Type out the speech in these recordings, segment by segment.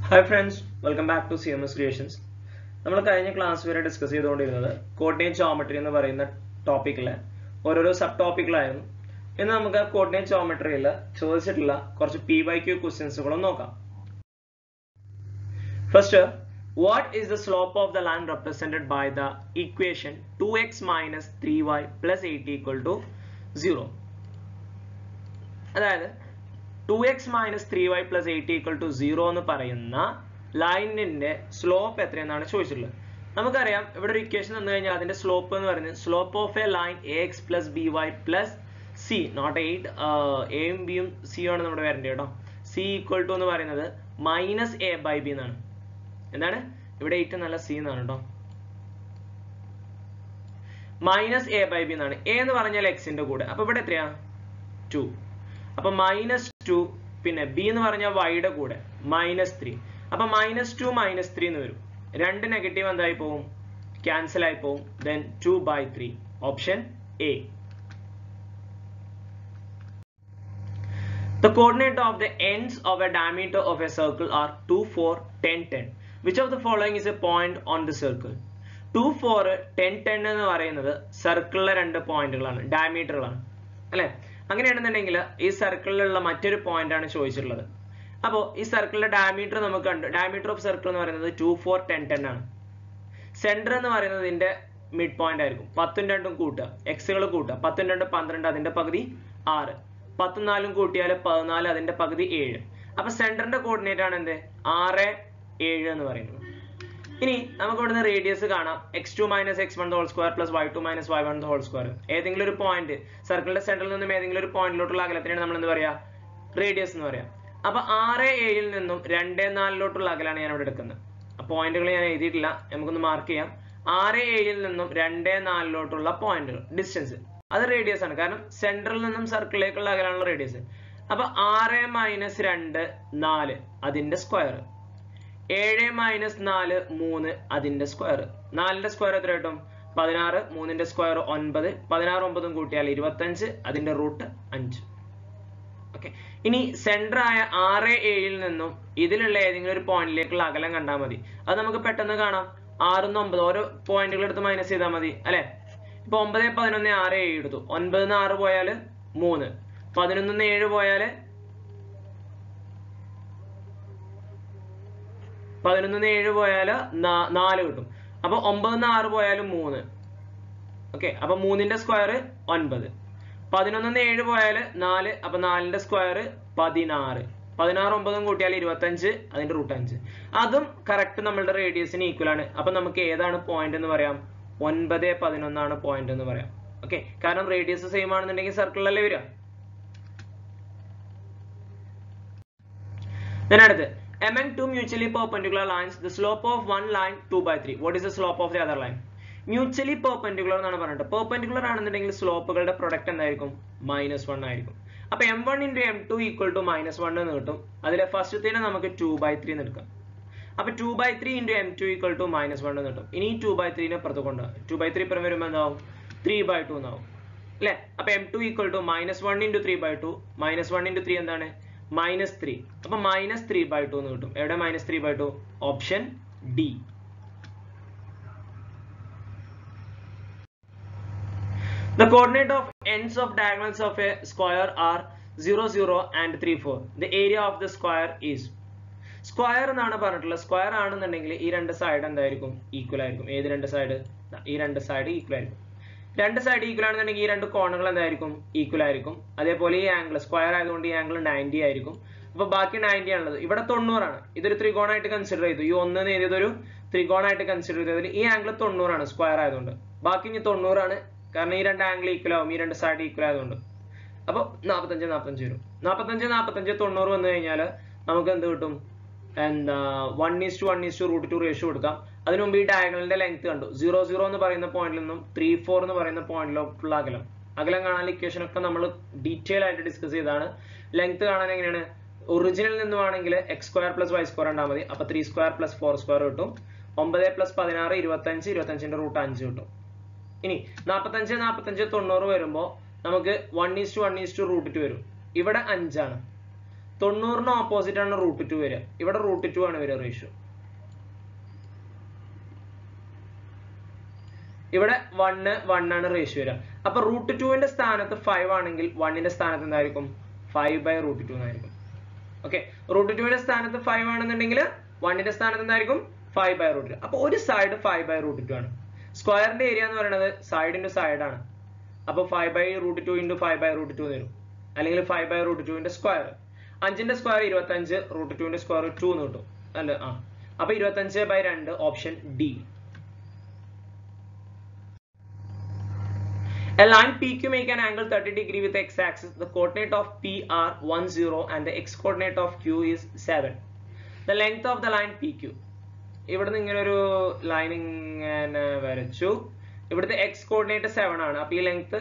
Hi friends welcome back to C M S creations നമ്മൾ കഴിഞ്ഞ class വരെ discuss ചെയ്തുകൊണ്ടിരുന്നത് കോർഡിനേറ്റ് ജോമെട്രി എന്ന് പറയുന്ന ടോപ്പിക്കിലെ ഓരോരോ സബ് ടോപ്പിക്കിലായിരുന്നു ഇന്ന് നമുക്ക് കോർഡിനേറ്റ് ജോമെട്രിയിൽ ചോദിച്ചിട്ടുള്ള കുറച്ച് പി വൈ ക്യൂ ക്വസ്റ്റ്യൻസുകളും നോക്കാം first what is the slope of the line represented by the equation two x minus three y plus eight equal to zero അതായത് two x minus three y plus eight equal to zero എന്ന് പറയുന്ന ലൈനിന്റെ slope എത്രയെന്നാണ് ചോദിച്ചിട്ടുള്ളത് നമുക്കറിയാം ഇവിടെ ഒരു equation തന്നു കഴിഞ്ഞാൽ അതിന്റെ സ്ലോപ്പ് എന്ന് പറയുന്നത് slope of a line a x plus b y plus c not eight എയും ബിയും സിയും ആണ് നമ്മുടെ വരേണ്ടത് കേട്ടോ സി ഈക്വൽ ടു എന്ന് പറയുന്നത് മൈനസ് എ ബൈ ബി എന്നാണ് എന്താണ് ഇവിടെ എയ്റ്റ് നല്ല സി എന്നാണ് കേട്ടോ മൈനസ് എ ബൈ ബി എന്നാണ് എ എന്ന് പറഞ്ഞാൽ എക്സിന്റെ കൂടെ അപ്പൊ ഇവിടെ എത്രയാ ടു അപ്പൊ മൈനസ് ടു പിന്നെ ബി എന്ന് പറഞ്ഞാൽ വൈയുടെ കൂടെ മൈനസ് ത്രീ അപ്പൊ മൈനസ് ടു മൈനസ് ത്രീ എന്ന് വരും രണ്ട് നെഗറ്റീവ് എന്തായി പോവും ക്യാൻസൽ ആയി പോവും then two by three option A The coordinate of the ends of a diameter of a circle are 2, 4, 10, 10. Which of the following is a point on the circle? 2, 4, 10, 10 എന്ന് പറയുന്നത് സർക്കിളിലെ രണ്ട് പോയിന്റുകളാണ് ഡയമീറ്ററുകളാണ് അല്ലെ അങ്ങനെയാണെന്നുണ്ടെങ്കിൽ ഈ സർക്കിളിലുള്ള മറ്റൊരു പോയിന്റ് ആണ് ചോദിച്ചിട്ടുള്ളത് അപ്പോൾ ഈ സർക്കിളിന്റെ ഡയമീറ്റർ നമുക്ക് കണ്ടു ഡയമീറ്റർ ഓഫ് സർക്കിൾ എന്ന് പറയുന്നത് ടു ഫോർ ടെൻ ടെൻ ആണ് സെന്റർ എന്ന് പറയുന്നത് ഇതിന്റെ മിഡ് പോയിന്റ് ആയിരിക്കും പത്തും രണ്ടും കൂട്ടുക എക്സുകൾ കൂട്ടുക പത്തും രണ്ടും പന്ത്രണ്ട് അതിന്റെ പകുതി ആറ് പത്തും നാലും കൂട്ടിയാൽ പതിനാല് അതിന്റെ പകുതി ഏഴ് അപ്പൊ സെന്ററിന്റെ കോർഡിനേറ്റ് ആണ് എന്ത് ആറ് ഏഴ് എന്ന് പറയുന്നത് ഇനി നമുക്ക് ഇവിടുന്ന് റേഡിയസ് കാണാം x two minus x one whole square plus y two minus y one whole square ഏതെങ്കിലും ഒരു പോയിന്റ് സർക്കിളിന്റെ സെന്ററിൽ നിന്നും ഏതെങ്കിലും ഒരു പോയിന്റിലോട്ടുള്ള അകലത്തിനാണ് നമ്മൾ എന്ത് പറയാ റേഡിയസ് എന്ന് പറയാം അപ്പൊ ആറ് ഏഴിൽ നിന്നും രണ്ട് നാലിലോട്ടുള്ള അകലാണ് ഞാൻ ഇവിടെ എടുക്കുന്നത് പോയിന്റുകൾ ഞാൻ എഴുതിയിട്ടില്ല നമുക്കൊന്ന് മാർക്ക് ചെയ്യാം ആറ് ഏഴിൽ നിന്നും രണ്ട് നാലിലോട്ടുള്ള പോയിന്റുകൾ ഡിസ്റ്റൻസ് അത് റേഡിയസ് ആണ് കാരണം സെന്ററിൽ നിന്നും സർക്കിളിലേക്കുള്ള അകലാണുള്ള റേഡിയസ് അപ്പൊ ആറ് മൈനസ് രണ്ട് നാല് അതിന്റെ സ്ക്വയർ ഏഴ് മൈനസ് നാല് മൂന്ന് അതിന്റെ സ്ക്വയർ നാലിന്റെ സ്ക്വയർ എത്ര കിട്ടും പതിനാറ് മൂന്നിന്റെ സ്ക്വയർ ഒൻപത് പതിനാറ് ഒമ്പതും കൂട്ടിയാൽ ഇരുപത്തഞ്ച് അതിന്റെ റൂട്ട് അഞ്ച് ഓക്കെ ഇനി സെന്റർ ആയ ആറ് ഏഴിൽ നിന്നും ഇതിലുള്ള ഏതെങ്കിലും ഒരു പോയിന്റിലേക്കുള്ള അകലം കണ്ടാൽ മതി അത് നമുക്ക് പെട്ടെന്ന് കാണാം ആറിന്ന് ഒമ്പത് ഓരോ പോയിന്റുകൾ എടുത്ത് മൈനസ് ചെയ്താൽ മതി അല്ലെ ഇപ്പൊ ഒമ്പത് പതിനൊന്ന് ആറ് ഏഴ് എടുത്തു ഒൻപതിന്ന് ആറ് പോയാൽ മൂന്ന് പതിനൊന്നിന്ന് ഏഴ് പോയാല് പതിനൊന്നിന്ന് ഏഴ് പോയാൽ നാല് കിട്ടും അപ്പൊ ഒമ്പതിന്ന് ആറ് പോയാലും മൂന്ന് ഓക്കെ അപ്പൊ മൂന്നിന്റെ സ്ക്വയർ ഒൻപത് പതിനൊന്നിന്ന് ഏഴ് പോയാൽ നാല് അപ്പൊ നാലിന്റെ സ്ക്വയർ പതിനാറ് പതിനാറ് ഒമ്പതും കൂട്ടിയാൽ ഇരുപത്തഞ്ച് അതിന്റെ റൂട്ട് അഞ്ച് അതും കറക്റ്റ് നമ്മളുടെ റേഡിയസിന് ഈക്വൽ ആണ് അപ്പൊ നമുക്ക് ഏതാണ് പോയിന്റ് എന്ന് പറയാം ഒൻപത് പതിനൊന്നാണ് പോയിന്റ് എന്ന് പറയാം ഓക്കെ കാരണം റേഡിയസ് സെയിം ആണെന്നുണ്ടെങ്കിൽ സർക്കിളിലല്ലേ വരിക then അടുത്ത് among two mutually perpendicular lines the slope of one line 2 by 3 what is the slope of the other line mutually perpendicular എന്നാണ് പറഞ്ഞിട്ട് പെർപെൻഡിക്കുലർ ആണെന്നുണ്ടെങ്കിൽ സ്ലോപ്പുകളുടെ പ്രൊഡക്റ്റ് എന്തായിരിക്കും മൈനസ് വൺ ആയിരിക്കും അപ്പൊ M one into m two equal to minus one എന്ന് കിട്ടും അതിലെ ഫസ്റ്റത്തേനെ നമുക്ക് ടു ബൈ ത്രീ എന്ന് എടുക്കാം അപ്പൊ two by three into m two equal to minus one എന്ന് കിട്ടും ഇനി ടു ബൈ ത്രീനെ പുറത്ത് കൊണ്ടുപോകാം ടു ബൈ ത്രീ പുറം വരുമ്പോൾ എന്താവും ത്രീ ബൈ ടു എന്നാവും അല്ലെ അപ്പൊ m two equal to minus one into three by two minus one into three എന്താണ് മൈനസ് ത്രീ അപ്പൊ മൈനസ് ത്രീ ബൈ ടു എന്ന് കിട്ടും എവിടെ minus three by two option D The coordinate of ends of diagonals of a square are 0, 0 and 3, 4. The area of the square is square എന്നാണ് പറഞ്ഞിട്ടുള്ളത് square ആണെന്നുണ്ടെങ്കിൽ ഈ രണ്ട് side എന്തായിരിക്കും ഈക്വൽ ആയിരിക്കും ഏത് രണ്ട് സൈഡ് ഈ രണ്ട് സൈഡ് ഈക്വൽ ആയിരിക്കും രണ്ട് സൈഡ് ഈക്വൽ ആണെന്നുണ്ടെങ്കിൽ ഈ രണ്ട് കോണുകൾ എന്തായിരിക്കും ഈക്വൽ ആയിരിക്കും അതേപോലെ ഈ ആംഗിൾ സ്ക്വയർ ആയതുകൊണ്ട് ഈ ആംഗിൾ നയൻറ്റി ആയിരിക്കും അപ്പൊ ബാക്കി നയൻറ്റി ആണുള്ളത് ഇവിടെ തൊണ്ണൂറാണ് ഇതൊരു ത്രികോണായിട്ട് കൺസിഡർ ചെയ്തു ഈ ഒന്ന് എഴുതിയത് ഒരു ത്രികോണായിട്ട് കൺസിഡർ ചെയ്തതിൽ ഈ ആംഗിൾ തൊണ്ണൂറാണ് സ്ക്വയർ ആയതുകൊണ്ട് ബാക്കി ഇനി തൊണ്ണൂറാണ് കാരണം ഈ രണ്ട് ആംഗിൾ ഈക്വൽ ആവും ഈ രണ്ട് സൈഡ് ഈക്വൽ ആയതുകൊണ്ട് അപ്പോൾ നാൽപ്പത്തഞ്ച് നാൽപ്പത്തഞ്ച് വരും നാൽപ്പത്തഞ്ച് നാൽപ്പത്തഞ്ച് തൊണ്ണൂറ് വന്നു കഴിഞ്ഞാൽ നമുക്ക് എന്ത് കിട്ടും എന്താ one is to one is to root two ratio കൊടുക്കാം അതിനു മുമ്പ് ഈ ഡയഗണലിന്റെ ലെങ്ത് കണ്ടു സീറോ സീറോ എന്ന് പറയുന്ന പോയിന്റിൽ നിന്നും ത്രീ ഫോർ എന്ന് പറയുന്ന പോയിന്റിലോട്ടുള്ള അകലം അകലം കാണാൻ ഇക്വേഷൻ ഒക്കെ നമ്മൾ ഡീറ്റെയിൽ ആയിട്ട് ഡിസ്കസ് ചെയ്താണ് ലെങ്ത് കാണാൻ എങ്ങനെയാണ് ഒറിജിനൽ നിന്നുവാണെങ്കിൽ x square plus y square ഉണ്ടാൽ മതി അപ്പൊ three square plus four square കിട്ടും ഒമ്പത് പ്ലസ് പതിനാറ് ഇരുപത്തഞ്ച് ഇരുപത്തഞ്ചിന്റെ റൂട്ട് അഞ്ച് കിട്ടും ഇനി നാൽപ്പത്തഞ്ച് നാൽപ്പത്തഞ്ച് തൊണ്ണൂറ് വരുമ്പോൾ നമുക്ക് one is to one is to root two വരും ഇവിടെ അഞ്ചാണ് തൊണ്ണൂറിന് ഓപ്പോസിറ്റ് ആണ് റൂട്ട് ടു വരിക ഇവിടെ റൂട്ട് ടു ആണ് വരിക റേഷ്യോ ഇവിടെ വണ്ണ് വൺ ആണ് റേഷ്യോ വരിക അപ്പൊ റൂട്ട് ടുവിന്റെ സ്ഥാനത്ത് ഫൈവ് ആണെങ്കിൽ വണ്ണിന്റെ സ്ഥാനത്ത് എന്തായിരിക്കും ഫൈവ് ബൈ റൂട്ട് ടു എന്നായിരിക്കും ഓക്കെ റൂട്ട് ടുവിന്റെ സ്ഥാനത്ത് ഫൈവ് ആണെന്നുണ്ടെങ്കിൽ വണ്ണിന്റെ സ്ഥാനത്ത് എന്തായിരിക്കും ഫൈവ് ബൈ റൂട്ട് ടു അപ്പൊ ഒരു side five by root two ആണ് സ്ക്വയറിന്റെ ഏരിയ എന്ന് പറയുന്നത് സൈഡ് ഇൻറ്റു സൈഡ് ആണ് അപ്പൊ five by root two into five by root two വരും അല്ലെങ്കിൽ ഫൈവ് ബൈ റൂട്ട് ടുവിന്റെ സ്ക്വയർ അഞ്ചിന്റെ സ്ക്വയർ ഇരുപത്തഞ്ച് റൂട്ട് ടുവിന്റെ സ്ക്വയർ ടു എന്ന് കിട്ടും അല്ല ആ അപ്പൊ ഇരുപത്തഞ്ച് ബൈ രണ്ട് option D A line PQ make an angle 30 degree with x axis. The coordinate of P are 1 0 and the x coordinate of Q is 7. The length of the line PQ. ഇവിടുന്ന് ഇങ്ങനെ ഒരു line ഇങ്ങനെ വരച്ചു ഇവിടുത്തെ X coordinate seven ആണ് അപ്പൊ ഈ length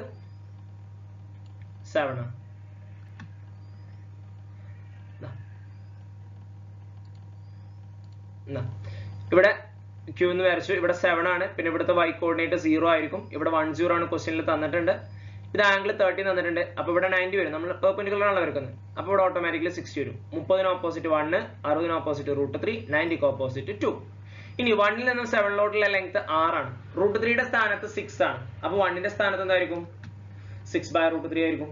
seven ആണ് ദാ. ദാ. ഇവിടെ ക്യൂ എന്ന് വരച്ചു ഇവിടെ സെവൻ ആണ് പിന്നെ ഇവിടുത്തെ വൈ കോർഡിനേറ്റ് സീറോ ആയിരിക്കും ഇവിടെ വൺ സീറോ ആണ് ക്വസ്റ്റ്യനിൽ തന്നിട്ടുണ്ട് ഇത് ആംഗിൾ തേർട്ടി തന്നിട്ടുണ്ട് അപ്പൊ ഇവിടെ നയൻറ്റി വരും നമ്മൾ പെർപെൻഡിക്കുലർ ആണ് വരക്കുന്നത് അപ്പൊ ഇവിടെ ഓട്ടോമാറ്റിക്കലി സിക്സ്റ്റി വരും മുപ്പതിന് ഓപ്പോസിറ്റ് വണ്ണ് അറുപതിന് ഓപ്പോസിറ്റ് റൂട്ട് ത്രീ നയൻറ്റിക്ക് ഓപ്പോസിറ്റ് ടു ഇനി വണ്ണിൽ നിന്ന് സെവനിലോട്ടുള്ള ലെങ്ത് ആറാണ് റൂട്ട് ത്രീയുടെ സ്ഥാനത്ത് സിക്സ് ആണ് അപ്പൊ വണ്ണിന്റെ സ്ഥാനത്ത് എന്തായിരിക്കും സിക്സ് ബൈ റൂട്ട് ത്രീ ആയിരിക്കും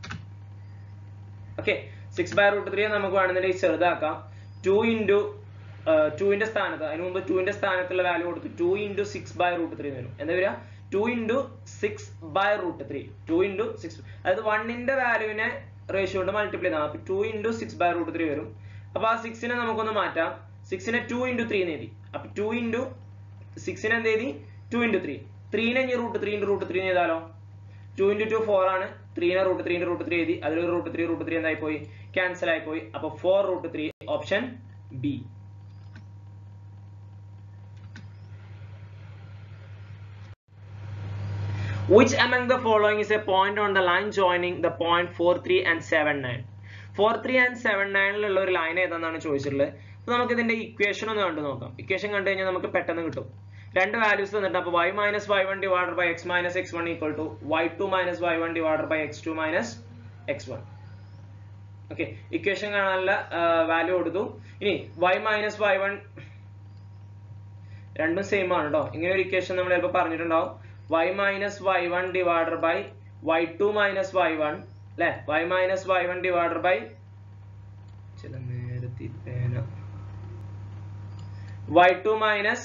okay six by root three നമുക്ക് വേണമെന്നുണ്ടെങ്കിൽ ചെറുതാക്കാം ടു ഇൻറ്റു ടുവിന്റെ സ്ഥാനത്ത് അതിന് മുമ്പ് ടുവിന്റെ സ്ഥാനത്തുള്ള വാല്യൂ കൊടുത്ത് two into six by root three വരും എന്താ വരിക two into six by root three two into six അതായത് വണ്ണിന്റെ വാല്യൂവിനെ റേഷ്യോ കൊണ്ട് മൾട്ടിപ്ലൈ ചെയ്താൽ അപ്പൊ two into six by root three വരും അപ്പൊ ആ സിക്സിനെ നമുക്കൊന്ന് മാറ്റാം സിക്സിനെ ടു ഇൻറ്റു ത്രീ എഴുതി അപ്പൊ ടു ഇൻറ്റു സിക്സിനെ എന്ത് എഴുതി ടു ഇൻറ്റു ത്രീ ത്രീനെ ഇനി root three into root three ചെയ്താലോ ടു ഇൻറ്റു ടു ഫോർ ആണ് ത്രീനെ റൂട്ട് ത്രീ റൂട്ട് ത്രീ എഴുതി അതിൽ റൂട്ട് ത്രീ റൂട്ട് ത്രീ എന്തായി പോയി ക്യാൻസൽ ആയി പോയി അപ്പൊ four root three option B Which among the following is a point on the line joining the point 43 and 79? 43 and 79 ഉള്ള ഒരു ലൈൻ ഏതാണെന്നാണ് ചോദിച്ചിട്ടുള്ളത് അപ്പൊ നമുക്ക് ഇതിന്റെ ഇക്വേഷൻ ഒന്ന് കണ്ടു നോക്കാം ഇക്വേഷൻ കണ്ടു കഴിഞ്ഞാൽ നമുക്ക് പെട്ടെന്ന് കിട്ടും രണ്ട് വാല്യൂസ് തന്നിട്ട് അപ്പൊ y minus y one divided by x minus x one equal to y two minus y one divided by x two minus x one okay equation കാണാനുള്ള വാല്യൂ കൊടുത്തു ഇനി y മൈനസ് വൈ വൺ രണ്ടും same ആണ് കേട്ടോ ഇങ്ങനെ ഒരു equation നമ്മൾ ചിലപ്പോൾ പറഞ്ഞിട്ടുണ്ടാവും y minus y one divided by y two minus y one അല്ലെ y minus y one divided by ചില നേരത്തെ പേന y two minus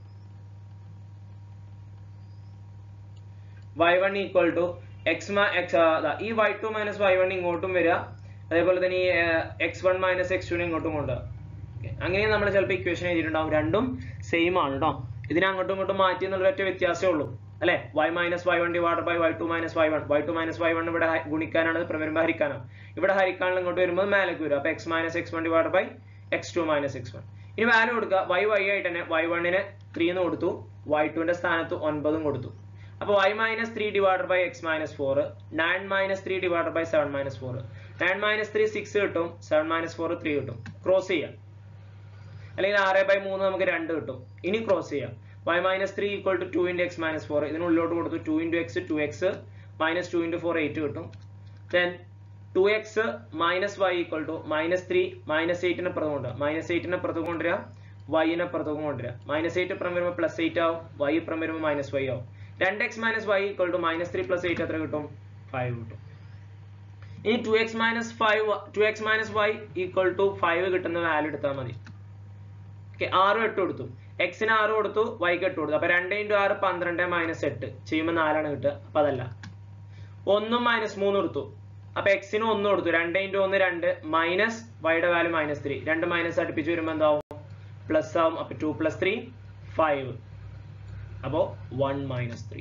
y one equal to x x ഈ y two minus y one ഇങ്ങോട്ടും വരിക അതേപോലെ തന്നെ ഈ എക്സ് വൺ മൈനസ് എക്സ് ടുനെ ഇങ്ങോട്ടും കൊണ്ടുപോകുക Okay. അങ്ങനെ നമ്മൾ ചിലപ്പോൾ ഇക്വേഷൻ എഴുതിയിട്ടുണ്ടാവും രണ്ടും സെയിം ആണ് കേട്ടോ ഇതിനെ അങ്ങോട്ടും ഇങ്ങോട്ടും മാറ്റി എന്നുള്ള ഒറ്റ വ്യത്യാസമേ ഉള്ളൂ അല്ലെ y minus y one divide by y two minus y one y two minus y one ഇവിടെ ഹ- ഗുണിക്കാനാണ് ഇത് വരുമ്പോൾ ഹരിക്കാനാണ് ഇവിടെ ഹരിക്കാനുള്ള ഇങ്ങോട്ട് വരുമ്പോൾ മേലേക്ക് വരും അപ്പൊ x minus x one divide by x two minus x one ഇനി വാല്യൂ കൊടുക്കുക വൈ വൈ ആയിട്ട് തന്നെ വൈ വണ്ണിന് ത്രീ എന്ന് കൊടുത്തു വൈ ടുവിന്റെ സ്ഥാനത്ത് ഒൻപതും കൊടുത്തു അപ്പൊ y minus three divide by x minus four nine minus three divide by seven minus four nine minus three six കിട്ടും സെവൻ മൈനസ് ഫോർ ത്രീ കിട്ടും ക്രോസ് ചെയ്യാം അല്ലെങ്കിൽ ആറ് ബൈ മൂന്ന് നമുക്ക് രണ്ട് കിട്ടും ഇനി ക്രോസ് ചെയ്യാം y minus three equal to two into x minus four ഇതിനുള്ളിലോട്ട് കൊടുത്തു two into x two x minus two into four eight കിട്ടും then two x minus y equal to minus three minus എയ്റ്റിനെ പുറത്ത് കൊണ്ടുവരിക minus എയ്റ്റിനെ പുറത്ത് കൊണ്ടുവരിക വൈനെ പുറത്തേക്ക് കൊണ്ടുവരിക മൈനസ് എയ്റ്റ് ഇപ്പുറം വരുമ്പോൾ പ്ലസ് എയ്റ്റ് ആവും വൈ ഇപ്പുറം വരുമ്പോൾ മൈനസ് വൈ ആവും രണ്ട് x minus y equal to minus three plus eight എത്ര കിട്ടും ഫൈവ് കിട്ടും ഇനി two x minus five two x minus y equal to five കിട്ടുന്ന വാല്യൂ എടുത്താൽ മതി ഓക്കെ ആറും എട്ട് കൊടുത്തു എക്സിന് ആറ് കൊടുത്തു വൈക്ക് എട്ട് കൊടുത്തു അപ്പൊ രണ്ട് ഇൻറ്റു ആറ് പന്ത്രണ്ട് മൈനസ് എട്ട് ചെയ്യുമ്പോൾ നാലാണ് കിട്ടുക അപ്പൊ അതല്ല ഒന്നും മൈനസ് മൂന്ന് കൊടുത്തു അപ്പൊ എക്സിന് ഒന്ന് കൊടുത്തു രണ്ട് ഇൻറ്റു ഒന്ന് രണ്ട് മൈനസ് വൈയുടെ വാല്യൂ മൈനസ് ത്രീ രണ്ട് മൈനസ് അടുപ്പിച്ച് വരുമ്പോൾ എന്താവും പ്ലസ് ആവും അപ്പൊ ടു പ്ലസ് ത്രീ ഫൈവ് അപ്പോ one minus three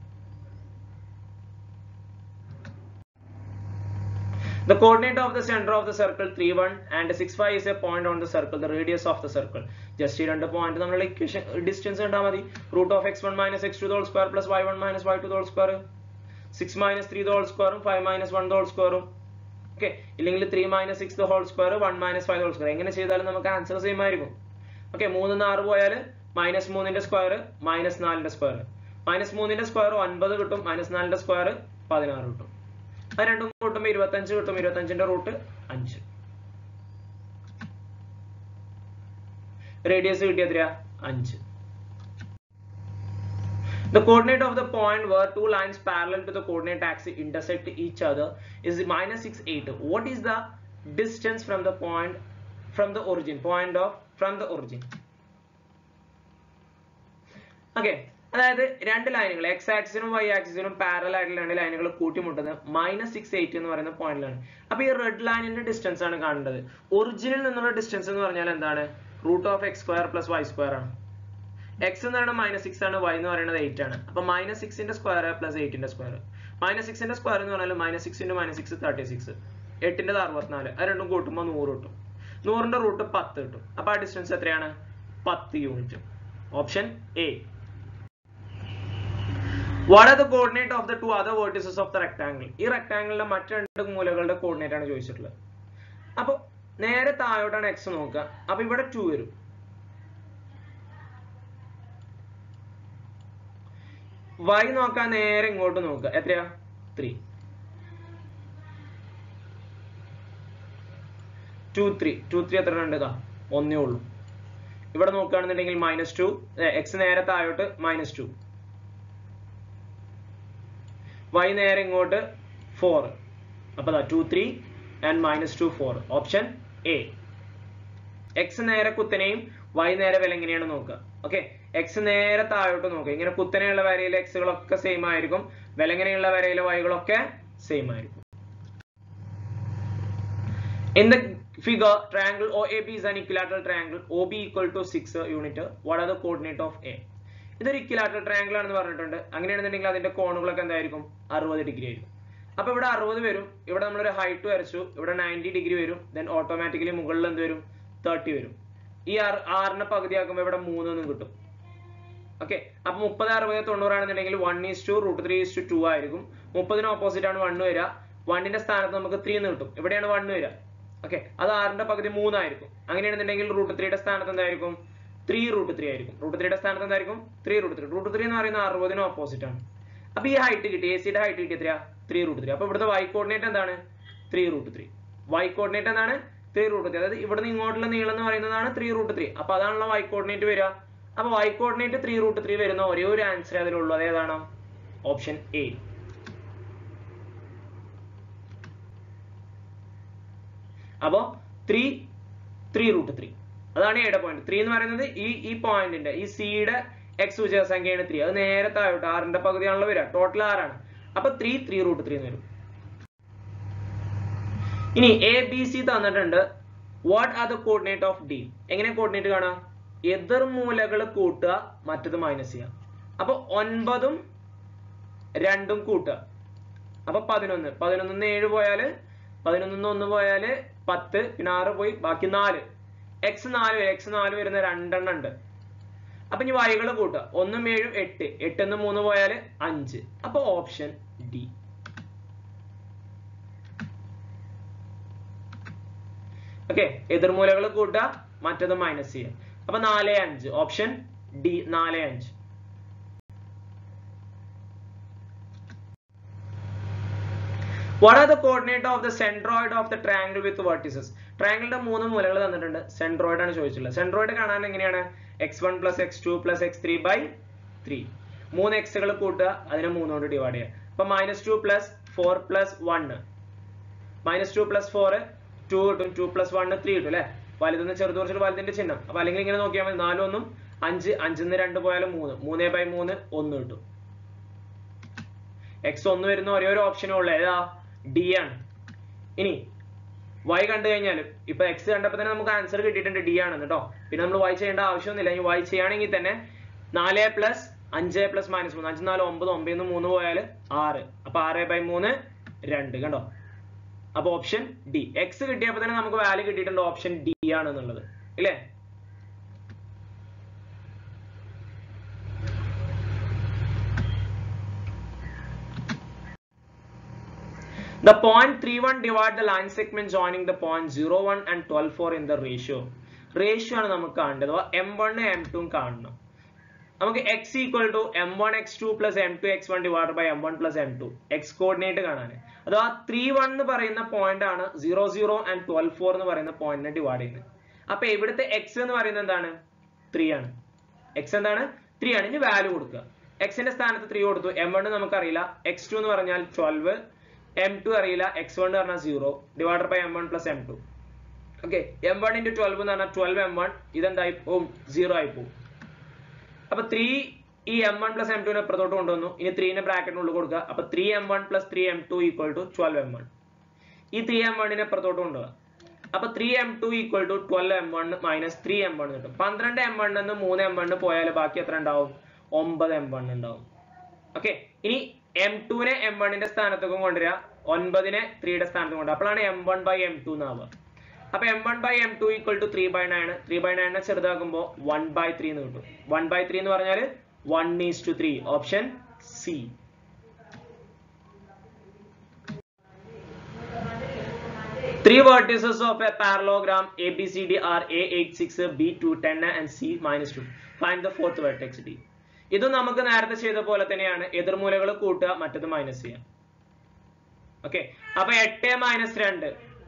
The coordinate of the center of the circle 3 1 and 6 5 is a point on the circle, the radius of the circle. Just ഈ രണ്ട് point നമ്മൾ equation distance കണ്ടാൽ മതി root of x one minus x two whole square plus y one minus y two whole square six minus three whole സ്ക്വയറും five minus one whole സ്ക്വയറും okay ഇല്ലെങ്കിൽ three minus six the whole square one minus five whole square എങ്ങനെ ചെയ്താലും നമുക്ക് answer same ആയിരിക്കും okay മൂന്ന് ആറ് പോയാൽ മൈനസ് മൂന്നിന്റെ സ്ക്വയർ മൈനസ് നാലിന്റെ സ്ക്വയർ മൈനസ് മൂന്നിന്റെ സ്ക്വയർ ഒൻപത് കിട്ടും മൈനസ് നാലിന്റെ സ്ക്വയർ പതിനാറ് കിട്ടും അത് രണ്ടും കൂട്ടുമ്പോൾ ഇരുപത്തഞ്ച് കിട്ടും ഇരുപത്തഞ്ചിന്റെ റൂട്ട് അഞ്ച് റേഡിയസ് കിട്ടിയ എത്രയാ അഞ്ച് The coordinate of the point where two lines parallel to the coordinate axis intersect each other is minus 6, 8. What is the distance from the point from the origin? Point of from the origin. Okay. അതായത് രണ്ട് ലൈനുകൾ x ആക്സിസിനും y ആക്സിസിനും parallel ആയിട്ടുള്ള രണ്ട് ലൈനുകൾ കൂട്ടിമുട്ടുന്നത് minus six eight എന്ന് പറയുന്ന പോയിന്റിലാണ് അപ്പൊ ഈ റെഡ് ലൈനിന്റെ ഡിസ്റ്റൻസ് ആണ് കാണേണ്ടത് ഒറിജിനിൽ നിന്നുള്ള ഡിസ്റ്റൻസ് എന്ന് പറഞ്ഞാൽ എന്താണ് root of x square plus y square ആണ് എക്സ് എന്ന് പറയുന്നത് മൈനസ് സിക്സ് ആണ് വൈ എന്ന് പറയുന്നത് എയ്റ്റ് ആണ് അപ്പൊ മൈനസ് സിക്സിന്റെ സ്ക്വയർ പ്ലസ് എയ്റ്റിന്റെ സ്ക്വയർ മൈനസ് സിക്സിന്റെ സ്ക്വയർ എന്ന് പറഞ്ഞാൽ minus six into minus six thirty six എട്ടിന്റെ അറുപത്തിനാല് അത് രണ്ടും കൂട്ടുമ്പോൾ നൂറ് കിട്ടും നൂറിന്റെ റൂട്ട് പത്ത് കിട്ടും അപ്പൊ ആ ഡിസ്റ്റൻസ് എത്രയാണ് പത്ത് unit option A what are the coordinate of the two other vertices of the rectangle ഈ റെക്ടാംഗിളിലെ മറ്റു രണ്ട് മൂലകളുടെ കോർഡിനേറ്റ് ആണ് ചോദിച്ചിട്ടുള്ളത് അപ്പൊ നേരെ താഴോട്ടാണ് എക്സ് നോക്കുക അപ്പൊ ഇവിടെ ടു വരും y നോക്കാൻ നേരെ ഇങ്ങോട്ട് നോക്കുക എത്രയാ three two three two three എത്ര ഉണ്ട് ഇതാ ഒന്നേ ഉള്ളൂ ഇവിടെ നോക്കുകയാണെന്നുണ്ടെങ്കിൽ മൈനസ് ടു എക്സ് നേരെ താഴോട്ട് മൈനസ് ടു വൈ നേരെ ഇങ്ങോട്ട് ഫോർ അപ്പൊ two three and minus two four option A X നേരെ കുത്തനെയും വൈ നേരെ വില എങ്ങനെയാണ് നോക്കുക ഓക്കെ എക്സ് നേരെ താഴോട്ട് നോക്കുക ഇങ്ങനെ കുത്തനെയുള്ള വരയിലെ എക്സുകളൊക്കെ സെയിം ആയിരിക്കും വിലങ്ങനെയുള്ള വരയിലെ വൈകളൊക്കെ സെയിം ആയിരിക്കും In the figure, triangle OAB is an equilateral triangle. OB equal to 6 unit. What are the coordinate of A? ഇതൊരു ഇക്വിലാറ്ററൽ ട്രയാങ്കിൾ ആണെന്ന് പറഞ്ഞിട്ടുണ്ട് അങ്ങനെയാണെന്നുണ്ടെങ്കിൽ അതിന്റെ കോണുകളൊക്കെ എന്തായിരിക്കും അറുപത് ഡിഗ്രി ആയിരിക്കും അപ്പൊ ഇവിടെ അറുപത് വരും ഇവിടെ നമ്മളൊരു ഹൈറ്റ് വരച്ചു ഇവിടെ നയൻറ്റി ഡിഗ്രി വരും ദെൻ ഓട്ടോമാറ്റിക്കലി മുകളിൽ എന്ത് വരും തേർട്ടി വരും ഈ ആറിനെ പകുതിയാക്കുമ്പോൾ ഇവിടെ മൂന്നൊന്നും കിട്ടും ഓക്കെ അപ്പൊ മുപ്പത് അറുപത് തൊണ്ണൂറാണെന്നുണ്ടെങ്കിൽ one is to root three is to two ആയിരിക്കും മുപ്പതിന് ഓപ്പോസിറ്റ് ആണ് വണ്ണ് വരിക വണ്ണിന്റെ സ്ഥാനത്ത് നമുക്ക് ത്രീ എന്ന് കിട്ടും ഇവിടെയാണ് വണ്ണ് വരിക ഓക്കെ അത് ആറിന്റെ പകുതി മൂന്നായിരിക്കും അങ്ങനെയാണെന്നുണ്ടെങ്കിൽ റൂട്ട് ത്രീയുടെ സ്ഥാനത്ത് എന്തായിരിക്കും ത്രീ റൂട്ട് ത്രീ ആയിരിക്കും റൂട്ട് ത്രീയുടെ സ്ഥാനത്ത് എന്തായിരിക്കും three root three root three എന്ന് പറയുന്നത് അറുപതിന് ഓപ്പോസിറ്റ് ആണ് അപ്പൊ ഈ ഹൈറ്റ് കിട്ടി എ സിയുടെ ഹൈറ്റ് കിട്ടി എത്രയാ ത്രീ റൂട്ട് ത്രീ അപ്പൊ ഇവിടുത്തെ വൈ കോർഡിനേറ്റ് എന്താണ് three root three Y coordinate എന്താണ് ത്രീ റൂട്ട് ത്രീ അതായത് ഇവിടുന്ന് ഇങ്ങോട്ടുള്ള നീളം എന്ന് പറയുന്നതാണ് ത്രീ റൂട്ട് ത്രീ അപ്പൊ അതാണല്ലോ വൈ കോർഡിനേറ്റ് വരിക അപ്പൊ Y coordinate three root three വരുന്ന ഒരേ ഒരു ആൻസർ അതിലുള്ളൂ അതേതാണ് ഓപ്ഷൻ എ അപ്പോ ത്രീ ത്രീ റൂട്ട് ത്രീ അതാണ് എയുടെ പോയിന്റ് ത്രീ എന്ന് പറയുന്നത് ഈ ഈ പോയിന്റിന്റെ ഈ സിയുടെ എക്സ് സൂചക സംഖ്യയാണ് ത്രീ അത് നേരെ താഴോട്ട് ആറിന്റെ പകുതിയാണല്ലോ വരിക ടോട്ടൽ ആറാണ് അപ്പൊ ത്രീ ത്രീ റൂട്ട് ത്രീ എന്ന് വരും ഇനി എ ബി സി തന്നിട്ടുണ്ട് what are the coordinate of D എങ്ങനെ കോർഡിനേറ്റ് കാണാം എതിർ മൂലകൾ കൂട്ടുക മറ്റത് മൈനസ് ചെയ്യുക അപ്പൊ ഒൻപതും രണ്ടും കൂട്ടുക അപ്പൊ പതിനൊന്ന് പതിനൊന്നിന്ന് ഏഴ് പോയാല് പതിനൊന്നിന്ന് ഒന്ന് പോയാല് പത്ത് പിന്നെ ആറ് പോയി ബാക്കി നാല് എക്സ് നാല് വരും എക്സ് നാല് വരുന്ന രണ്ടെണ്ണം ഉണ്ട് അപ്പൊ ഇനി വൈകൾ കൂട്ടുക ഒന്നും ഏഴും എട്ട് എട്ടെന്ന് മൂന്ന് പോയാല് അഞ്ച് അപ്പൊ ഓപ്ഷൻ ഡി ഓക്കെ എതിർമൂലകൾ കൂട്ടുക മറ്റത് മൈനസ് ചെയ്യുക അപ്പൊ നാല് അഞ്ച് ഓപ്ഷൻ ഡി നാല് അഞ്ച് What are the coordinate of the centroid of the triangle with vertices? ട്രയാങ്കിളിന്റെ മൂന്ന് മൂലകൾ തന്നിട്ടുണ്ട് സെൻട്രോയിഡ് ആണ് ചോദിച്ചിട്ടുള്ളത് സെൻട്രോയിഡ് കാണാൻ എങ്ങനെയാണ് X one plus X two plus X three by three മൂന്ന് എക്സുകൾ കൂട്ടുക അതിനെ മൂന്ന് കൊണ്ട് ഡിവൈഡ് ചെയ്യുക അപ്പൊ minus two plus four plus one minus two plus four two കിട്ടും ടു പ്ലസ് വൺ ത്രീ കിട്ടും അല്ലെ വലുതെന്ന് ചെറുത് കുറച്ചിട്ട് വലുതിന്റെ ചിഹ്നം അപ്പൊ അല്ലെങ്കിൽ ഇങ്ങനെ നോക്കിയാൽ മതി നാലൊന്നും അഞ്ച് അഞ്ചിന്ന് രണ്ട് പോയാലും മൂന്ന് മൂന്നേ ബൈ മൂന്ന് ഒന്ന് കിട്ടും എക്സ് ഒന്ന് വരുന്ന ഒരേ ഒരു ഓപ്ഷനേ ഉള്ളൂ ഏതാ ഡി ആണ് ഇനി y കണ്ടു കഴിഞ്ഞാലും ഇപ്പൊ എക്സ് കണ്ടപ്പോ തന്നെ നമുക്ക് ആൻസർ കിട്ടിയിട്ടുണ്ട് ഡി ആണ് കേട്ടോ പിന്നെ നമ്മൾ y ചെയ്യേണ്ട ആവശ്യമൊന്നുമില്ല ഇനി y ചെയ്യുകയാണെങ്കിൽ തന്നെ നാല് പ്ലസ് അഞ്ച് പ്ലസ് മൈനസ് മൂന്ന് അഞ്ച് നാല് ഒമ്പത് ഒമ്പതിന്ന് മൂന്ന് പോയാൽ ആറ് അപ്പൊ ആറ് ബൈ മൂന്ന് രണ്ട് കണ്ടോ അപ്പൊ ഓപ്ഷൻ ഡി എക്സ് കിട്ടിയപ്പോ തന്നെ നമുക്ക് വാല്യൂ കിട്ടിയിട്ടുണ്ട് ഓപ്ഷൻ ഡി ആണ് എന്നുള്ളത് ഇല്ലേ The point 31 divide the line segment joining the point 01 and 12 4 in the ratio. Ratio ആണ് നമുക്ക് കാണേണ്ടത് അഥവാ എം വൺ എം ടു കാണണം നമുക്ക് X equal to M one X two plus M two X one divide by M one plus M two X coordinate കാണാൻ അഥവാ three one എന്ന് പറയുന്ന പോയിന്റ് ആണ് zero zero and twelve four എന്ന് പറയുന്ന പോയിന്റിനെ ഡിവൈഡ് ചെയ്യുന്നത് അപ്പൊ ഇവിടുത്തെ എക്സ് എന്ന് പറയുന്നത് എന്താണ് ത്രീ ആണ് എക്സ് എന്താണ് ത്രീ ആണ് ഇനി വാല്യൂ കൊടുക്കുക എക്സിന്റെ സ്ഥാനത്ത് ത്രീ കൊടുത്തു എം വൺ നമുക്കറിയില്ല എക്സ് ടു എന്ന് പറഞ്ഞാൽ ട്വൽവ് എം ടു അറിയില്ല എക്സ് വൺ എന്ന് പറഞ്ഞാൽ zero divider by M one plus M two okay M one into twelve എന്ന് പറഞ്ഞാൽ ട്വൽവ് എം വൺ ഇതെന്തായി പോവും സീറോ ആയി പോവും അപ്പൊ ത്രീ ഈ എം വൺ പ്ലസ് എം ടുവിനെ അപ്പുറത്തോട്ട് കൊണ്ടുവന്നു ഇനി ത്രീനെ ബ്രാക്കറ്റിനുള്ളിൽ കൊടുക്കുക അപ്പൊ three M one plus three M two equal to twelve M one ഈ ത്രീ എം വണ്ണിനെ അപ്പുറത്തോട്ട് കൊണ്ടുപോകുക അപ്പൊ three M two equal to twelve M one minus three M one കിട്ടും പന്ത്രണ്ട് എം വണ്ണിൽ നിന്ന് മൂന്ന് എം വണ്ണ് പോയാൽ ബാക്കി എത്ര ഉണ്ടാവും ഒമ്പത് എം വൺ ഉണ്ടാവും ഓക്കെ ഇനി എം ടുവിനെ എം വണ്ണിന്റെ സ്ഥാനത്തേക്ക് കൊണ്ടുവരിക ഒൻപതിനെ ത്രീയുടെ സ്ഥാനത്ത് കൊണ്ടുവരിക അപ്പോഴാണ് M one by M two എന്നാവുക അപ്പൊ M one by M two equal to three by nine three by നയനെ ചെറുതാക്കുമ്പോൾ വൺ ബൈ ത്രീ എന്ന് കിട്ടും വൺ ബൈ ത്രീ എന്ന് പറഞ്ഞാൽ one is to three option C Three vertices of a parallelogram ABCD are A86, B210 and C minus 2. Find the fourth vertex D. ഇത് നമുക്ക് നേരത്തെ ചെയ്ത പോലെ തന്നെയാണ് എതിർമൂലകൾ കൂട്ടുക മറ്റത് മൈനസ് ചെയ്യാം ഓക്കെ അപ്പൊ എട്ട് മൈനസ് രണ്ട്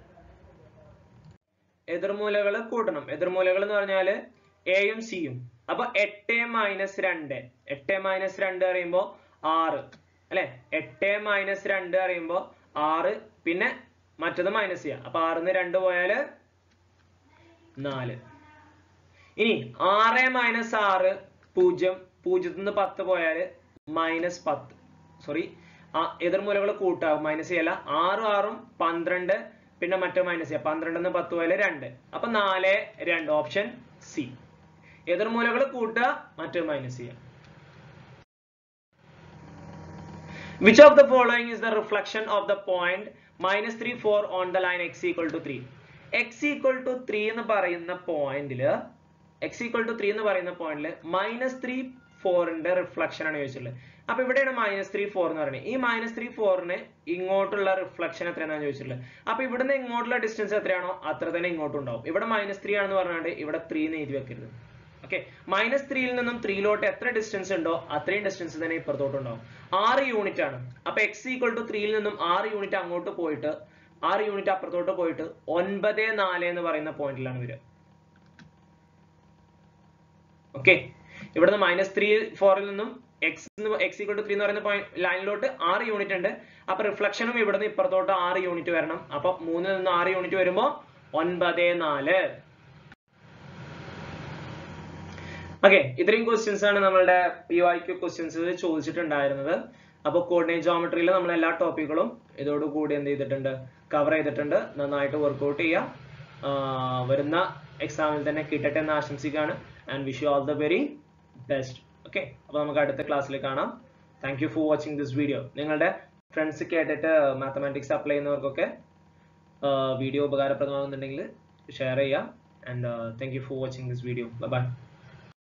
എതിർമൂലകൾ കൂട്ടണം എതിർമൂലകൾ എന്ന് പറഞ്ഞാല് എയും സിയും അപ്പൊ എട്ട് മൈനസ് രണ്ട് എട്ട് മൈനസ് രണ്ട് പറയുമ്പോ ആറ് അല്ലെ എട്ട് മൈനസ് രണ്ട് പറയുമ്പോ ആറ് പിന്നെ മറ്റത് മൈനസ് ചെയ്യാം അപ്പൊ ആറിന്ന് രണ്ട് പോയാല് നാല് ഇനി ആറ് മൈനസ് ആറ് പൂജ്യം പൂജ്യത്തിൽ നിന്ന് പത്ത് പോയാല് മൈനസ് പത്ത് സോറി ആ എതിർമൂലകൾ കൂട്ടാവും മൈനസ് ചെയ്യല ആറും ആറും പന്ത്രണ്ട് പിന്നെ മറ്റേ മൈനസ് ചെയ്യാം പന്ത്രണ്ടിന്ന് പത്ത് പോയാല് രണ്ട് അപ്പൊ നാല് രണ്ട് ഓപ്ഷൻ സി എതിർമൂലകൾ കൂട്ടുക മറ്റേ മൈനസ് ചെയ്യാം Which of the following is the reflection of the point minus 3, 4 on the line x equal to 3? x equal to 3 എന്ന് പറയുന്ന പോയിന്റില് x equal to 3 എന്ന് പറയുന്ന പോയിന്റില് മൈനസ് ത്രീ ഫോറിന്റെ റിഫ്ലക്ഷൻ ആണ് ചോദിച്ചിട്ടുള്ളത് അപ്പൊ ഇവിടെയാണ് മൈനസ് ത്രീ ഫോർ എന്ന് പറയുന്നത് ഈ മൈനസ് ത്രീ ഫോറിന് ഇങ്ങോട്ടുള്ള റിഫ്ലക്ഷൻ എത്രയാണെന്ന് ചോദിച്ചിട്ടുള്ളത് അപ്പൊ ഇവിടുന്ന് ഇങ്ങോട്ടുള്ള ഡിസ്റ്റൻസ് എത്രയാണോ അത്ര തന്നെ ഇങ്ങോട്ടും ഉണ്ടാവും ഇവിടെ മൈനസ് ത്രീ ആണെന്ന് പറഞ്ഞാണ്ട് ഇവിടെ ത്രീ എന്ന് എഴുതി വെക്കരുത് ഓക്കെ മൈനസ് ത്രീയിൽ നിന്നും ത്രീയിലോട്ട് എത്ര ഡിസ്റ്റൻസ് ഉണ്ടോ അത്രയും ഡിസ്റ്റൻസ് തന്നെ ഇപ്പുറത്തോട്ട് ഉണ്ടാവും ആറ് യൂണിറ്റ് ആണ് അപ്പൊ എക്സ് ഈക്വൽ ടു ത്രീയിൽ നിന്നും ആറ് യൂണിറ്റ് അങ്ങോട്ട് പോയിട്ട് ആറ് യൂണിറ്റ് അപ്പുറത്തോട്ട് പോയിട്ട് ഒൻപത് നാല് എന്ന് പറയുന്ന പോയിന്റിലാണ് വരിക ഓക്കെ ഇവിടുന്ന് മൈനസ് ത്രീ ഫോറിൽ നിന്നും X X equal to three എന്ന് പറയുന്ന പോയിന്റ് ലൈനിലോട്ട് ആറ് യൂണിറ്റ് ഉണ്ട് അപ്പൊ റിഫ്ലക്ഷനും ഇവിടുന്ന് ഇപ്പുറത്തോട്ട് ആറ് യൂണിറ്റ് വരണം അപ്പൊ മൂന്നിൽ നിന്ന് ആറ് യൂണിറ്റ് വരുമ്പോ ഒൻപത് നാല് ഓക്കെ ഇത്രയും ക്വസ്റ്റ്യൻസ് ആണ് നമ്മളുടെ പി വൈ ക്യു ക്വസ്റ്റ്യൻസ് ചോദിച്ചിട്ടുണ്ടായിരുന്നത് അപ്പോൾ കോർഡിനേറ്റ് ജോമെട്രിയിൽ നമ്മൾ എല്ലാ ടോപ്പിക്കുകളും ഇതോടുകൂടി എന്ത് ചെയ്തിട്ടുണ്ട് കവർ ചെയ്തിട്ടുണ്ട് നന്നായിട്ട് വർക്ക്ഔട്ട് ചെയ്യുക വരുന്ന എക്സാമിൽ തന്നെ കിട്ടട്ടെ എന്ന് ആശംസിക്കുകയാണ് and wish you all the very best okay അപ്പോൾ നമുക്ക് അടുത്ത ക്ലാസ്സിൽ കാണാം thank you for watching this video നിങ്ങളുടെ ഫ്രണ്ട്സ് കേട്ടിട്ട് മാത്തമാറ്റിക്സ് അപ്ലൈ ചെയ്യുന്നവർക്കൊക്കെ വീഡിയോ ഉപകാരപ്രദമാകുന്നുണ്ടെങ്കിൽ ഷെയർ ചെയ്യാം and thank you for watching this video by